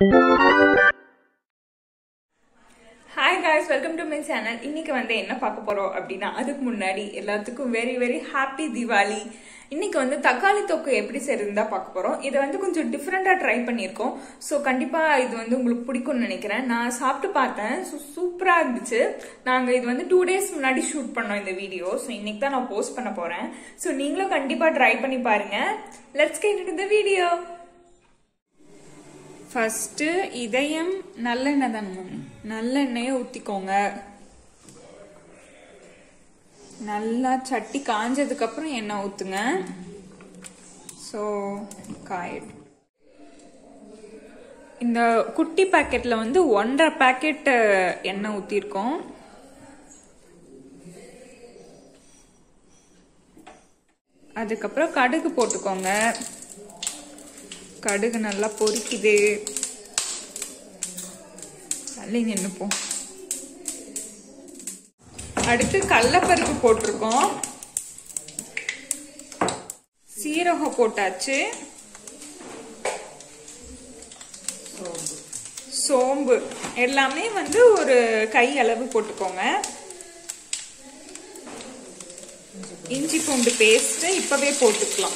Hi guys welcome to my channel இன்னைக்கு வந்து என்ன பார்க்க போறோம் அப்படின்னா அதுக்கு முன்னாடி எல்லாத்துக்கும் வெரி வெரி ஹாப்பி திவாலி இன்னைக்கு வந்து தக்காளி தொக்கு எப்படி செய்யறதுன்னு தான் பார்க்க போறோம் இதை வந்து கொஞ்சம் டிஃப்ரெண்டா ட்ரை பண்ணியிருக்கோம் ஸோ கண்டிப்பா இது வந்து உங்களுக்கு பிடிக்கும்னு நினைக்கிறேன் நான் சாப்பிட்டு பார்த்தேன் ஸோ சூப்பரா இருந்துச்சு நாங்க இது வந்து டூ டேஸ் முன்னாடி ஷூட் பண்ணோம் இந்த வீடியோ ஸோ இன்னைக்கு தான் நான் போஸ்ட் பண்ண போறேன் ஸோ நீங்களும் கண்டிப்பா ட்ரை பண்ணி பாருங்க let's get to the video first Idhayam நல்லெண்ணெய் தானே நல்லெண்ணெயை ஊத்திக்கோங்க நல்லா சட்டி காஞ்சதுக்கு அப்புறம் எண்ணெய் ஊத்துங்க ஸோ காயிடும் இந்த குட்டி பாக்கெட்ல வந்து ஒன்றரை பாக்கெட் எண்ணெய் ஊத்திருக்கோம் அதுக்கப்புறம் கடுகு போட்டுக்கோங்க கடுகு நல்லா பொரிக்குது தள்ளி நின்னுப்போம் அடுத்து கடலப்பருப்பு போட்டிருக்கோம் சீரகம் போட்டாச்சு சோம்பு எல்லாமே வந்து ஒரு கை அளவு போட்டுக்கோங்க இஞ்சி பூண்டு பேஸ்ட் இப்பவே போட்டுக்கலாம்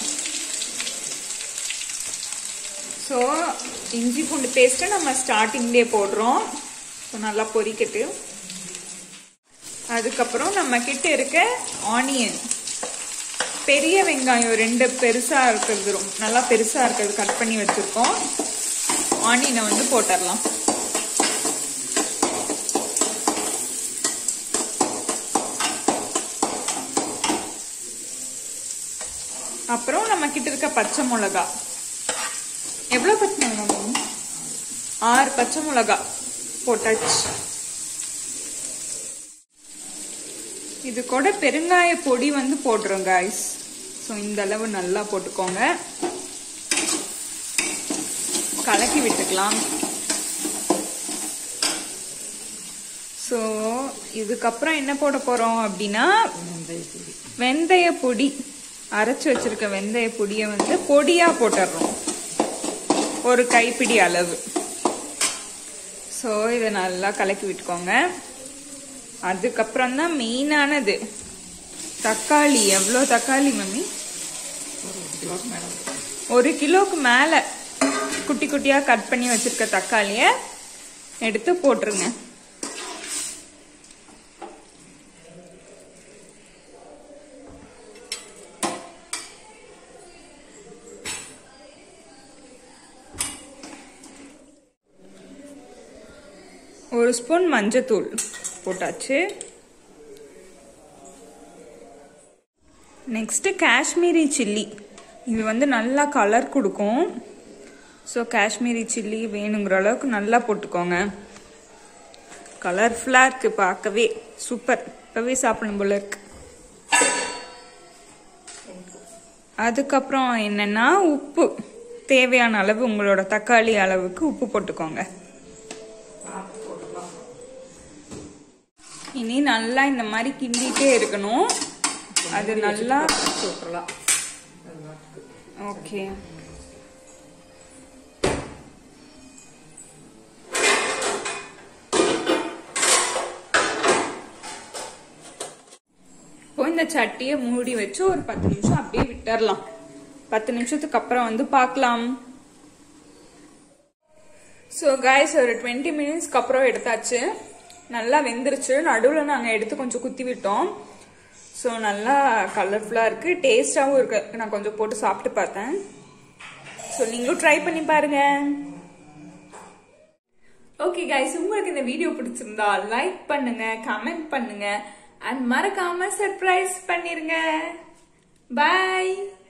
ஸோ இஞ்சி பூண்டு பேஸ்ட்டை நம்ம ஸ்டார்டிங்லேயே போடுறோம் ஸோ நல்லா பொரிக்கட்டு அதுக்கப்புறம் நம்ம கிட்ட இருக்க ஆனியன் பெரிய வெங்காயம் ரெண்டு பெருசா இருக்கிறது ரொம்ப நல்லா பெருசா இருக்கிறது கட் பண்ணி வச்சிருக்கோம் ஆனியனை வந்து போட்டுடலாம் அப்புறம் நம்ம கிட்ட இருக்க பச்சை மிளகா எவ்வளவு பச்சை மிளகா வேணும்? ஆறு பச்சை மிளகா போட்டாச்சு இது கூட பெருங்காய பொடி வந்து போடுறோம் காய்ஸ் ஸோ இந்த அளவு நல்லா போட்டுக்கோங்க கலக்கி விட்டுக்கலாம் ஸோ இதுக்கப்புறம் என்ன போட போறோம் அப்படின்னா வெந்தய பொடி அரைச்சு வச்சிருக்க வெந்தய பொடியை வந்து பொடியா போட்டுடுறோம் ஒரு கைப்பிடி அளவு ஸோ இதை நல்லா கலக்கி விட்டுக்கோங்க அதுக்கப்புறம் தான் மெயினானது தக்காளி எவ்வளோ தக்காளி மம்மி ஒரு கிலோக்கு மேலே குட்டி குட்டியாக கட் பண்ணி வச்சிருக்க தக்காளியை எடுத்து போட்டுருங்க ஒரு ஸ்பூன் மஞ்சத்தூள் போட்டாச்சு நெக்ஸ்ட் காஷ்மீரி சில்லி இது வந்து நல்லா கலர் கொடுக்கும் ஸோ காஷ்மீரி சில்லி வேணுங்கிற அளவுக்கு நல்லா போட்டுக்கோங்க கலர்ஃபுல்லாக இருக்கு பார்க்கவே சூப்பர் இப்போவே சாப்பிடணும் போல இருக்கு அதுக்கப்புறம் என்னன்னா உப்பு தேவையான அளவு உங்களோட தக்காளி அளவுக்கு உப்பு போட்டுக்கோங்க இனி நல்லா இந்த மாதிரி கிண்டிட்டே இருக்கணும் அது நல்லா ஓகே இப்போ இந்த சட்டியை மூடி வச்சு ஒரு பத்து நிமிஷம் அப்படியே விட்டுறலாம் பத்து நிமிஷத்துக்கு அப்புறம் வந்து பார்க்கலாம் ஸோ காய்ஸ் ஒரு டுவெண்ட்டி மினிட்ஸ்க்கு அப்புறம் எடுத்தாச்சு நல்லா வெந்துருச்சு நடுவில் நாங்கள் எடுத்து கொஞ்சம் குத்தி விட்டோம் ஸோ நல்லா கலர்ஃபுல்லாக இருக்கு டேஸ்டாகவும் இருக்கு நான் கொஞ்சம் போட்டு சாப்பிட்டு பார்த்தேன் ஸோ நீங்களும் ட்ரை பண்ணி பாருங்க ஓகே கைஸ் உங்களுக்கு இந்த வீடியோ பிடிச்சிருந்தா லைக் பண்ணுங்க கமெண்ட் பண்ணுங்க அண்ட் மறக்காம சர்ப்ரைஸ் பண்ணிருங்க பாய்